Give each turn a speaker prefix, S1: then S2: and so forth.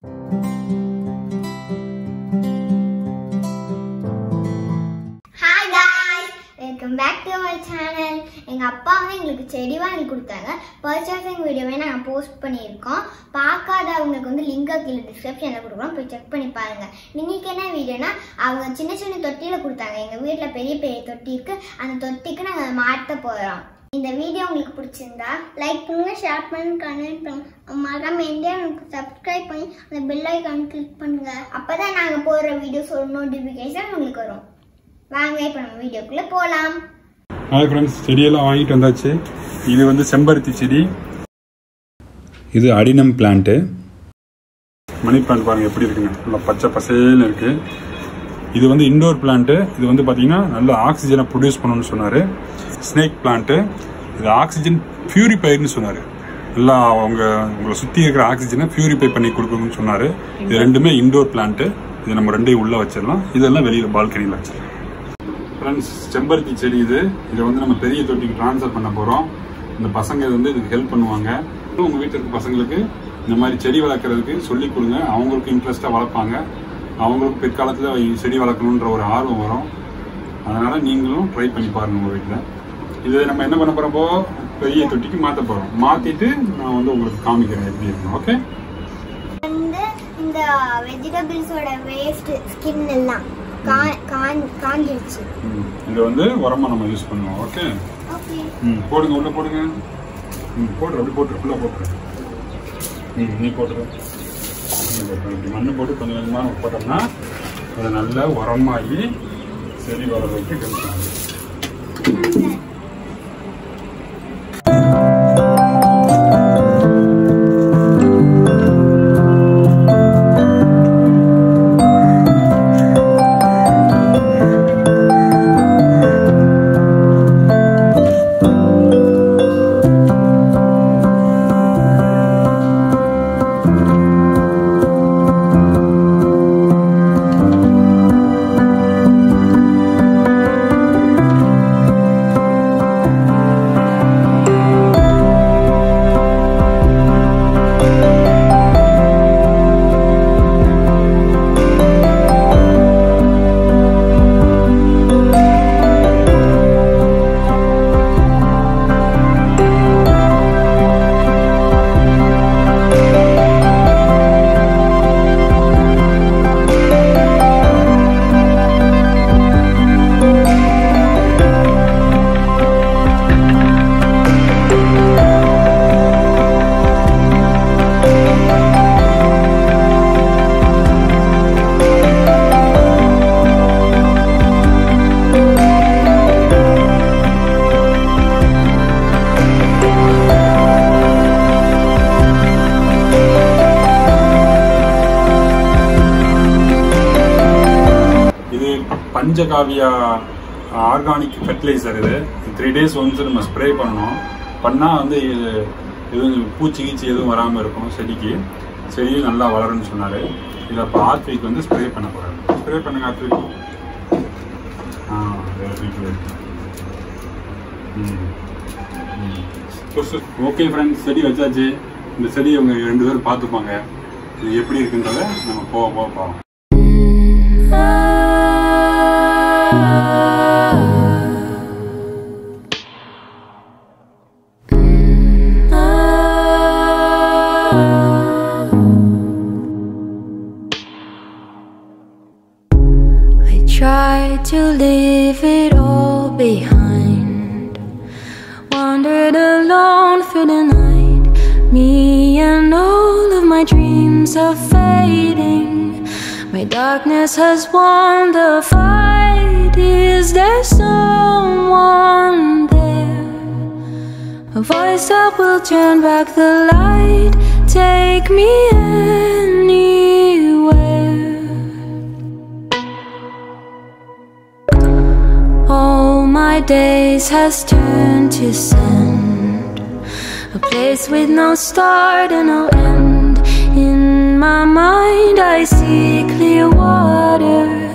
S1: Hi guys welcome back to my channel எங்கள் அப்பா வந்து எங்களுக்கு செடி வாங்கி கொடுத்தாங்க பர்ச்சேசிங் வீடியோவே நாங்கள் போஸ்ட் பண்ணியிருக்கோம் பார்க்காதவங்களுக்கு வந்து லிங்க் கீழே டிஸ்கிரிப்ஷனில் கொடுக்குறோம் போய் செக் பண்ணி பாருங்கள் இன்னைக்கு என்ன வீடியோனா அவங்க சின்ன சின்ன தொட்டியில் கொடுத்தாங்க எங்கள் வீட்டில் பெரிய பெரிய தொட்டி இருக்கு அந்த தொட்டிக்கு நாங்கள் மாட்ட போகிறோம் இந்த வீடியோ உங்களுக்கு பிடிச்சிருந்தா லைக் பண்ணுங்க ஷேர் பண்ணுங்க கமெண்ட் பண்ணுங்க மறக்காம இந்தியா சப்ஸ்கிரைப் பண்ணி அந்த பெல் ஐக்கான் கிளிக் பண்ணுங்க அப்பதான் நாங்க போடுற வீடியோஸ் ஒரு நோட்டிபிகேஷன் உங்களுக்கு வரும் வாங்க இப்போ நம்ம வீடியோக்குள்ள போலாம்
S2: ஹாய் ஃப்ரெண்ட்ஸ் செடியெல்லாம் வாங்கிட்டு வந்தாச்சு இது வந்து செம்பருத்தி செடி இது அடினம் பிளான்ட்டு மணி பிளான்ட் பாருங்க எப்படி இருக்குங்க நல்லா பச்சை பசேல்னு இருக்கு இது வந்து இண்டோர் பிளான்ட்டு இது வந்து பார்த்தீங்கன்னா நல்ல ஆக்சிஜனை ப்ரொடியூஸ் பண்ணணும்னு சொன்னார் ஸ்னேக் பிளான்ட்டு இது ஆக்சிஜன் பியூரிஃபைர்னு சொன்னார் நல்லா அவங்க உங்களை சுற்றி இருக்கிற ஆக்சிஜனை பியூரிஃபை பண்ணி கொடுக்கணும்னு சொன்னார் இது ரெண்டுமே இண்டோர் பிளான்ட்டு இது நம்ம ரெண்டையும் உள்ளே வச்சிடலாம் இதெல்லாம் வெளியில் பால்கனியில் வச்சிடலாம் ஃப்ரெண்ட்ஸ் செம்பருத்தி செடி இது இதை வந்து நம்ம பெரிய தொட்டிக்கு ட்ரான்ஸ்ஃபர் பண்ண போகிறோம் இந்த பசங்க இது வந்து இதுக்கு ஹெல்ப் பண்ணுவாங்க உங்கள் வீட்டில் இருக்க பசங்களுக்கு இந்த மாதிரி செடி வளர்க்குறதுக்கு சொல்லிக் கொடுங்க அவங்களுக்கு இன்ட்ரெஸ்ட்டாக வளர்ப்பாங்க அவங்களுக்கு பிற்காலத்தில் செடி வளர்க்கணுன்ற ஒரு ஆர்வம் வரும் அதனால் நீங்களும் ட்ரை பண்ணி பாருங்கள் உங்கள் வீட்டில் இது நம்ம என்ன பண்ண போகிறப்போ பெரிய தொட்டிக்கு மாற்ற போகிறோம் மாற்றிட்டு நான் வந்து உங்களுக்கு காமிக்கிறேன் எப்படி இருக்கணும் ஓகே
S1: வந்து இந்த வெஜிடபிள்ஸோட வேஸ்ட் ஸ்கின் எல்லாம் கா- காஞ்- காஞ்சிருச்சு
S2: இதை வந்து உரமாக நம்ம யூஸ் பண்ணுவோம் ஓகே
S1: ஓகே
S2: ம் போடுங்க உள்ள போடுங்க ம் போட்டுரு அப்படி போட்டுரு ஃபுல்லாக போட்டுரு ம் நீ போட்டுரு நீ போட்டுரு. இப்படி மண்ணு போட்டு கொஞ்சம் கொஞ்சமாக போட்டோம்னா அது நல்லா உரமாகி செடி வளர்றதுக்கு ஹெல்ப் ஆகுது இது பஞ்சகாவியா ஆர்கானிக் ஃபெர்டிலைசர் இது த்ரீ டேஸ் ஒன்ஸ் நம்ம ஸ்ப்ரே பண்ணணும் பண்ணால் வந்து இது எதுவும் பூச்சி கீச்சி எதுவும் வராமல் இருக்கும் செடிக்கு செடியும் நல்லா வளரும்னு சொன்னார் இதை இப்போ ஆர்த்விக் வந்து ஸ்ப்ரே பண்ண போகிறாரு ஸ்ப்ரே பண்ணுங்க ஆர்த்விக் ஆ ஓகே ஃப்ரெண்ட்ஸ் செடி வச்சாச்சு இந்த செடி அவங்க ரெண்டு பேரும் பார்த்துப்பாங்க இது எப்படி இருக்குன்றத நம்ம போக போக பார்ப்போம்
S3: I tried to leave it all behind. Wandered alone through the night. Me and all of my dreams are fading. My darkness has won the fight. Is there someone there? A voice that will turn back the light. Take me anywhere. All my days has turned to sand. A place with no start and no end. In my mind, I see clear water.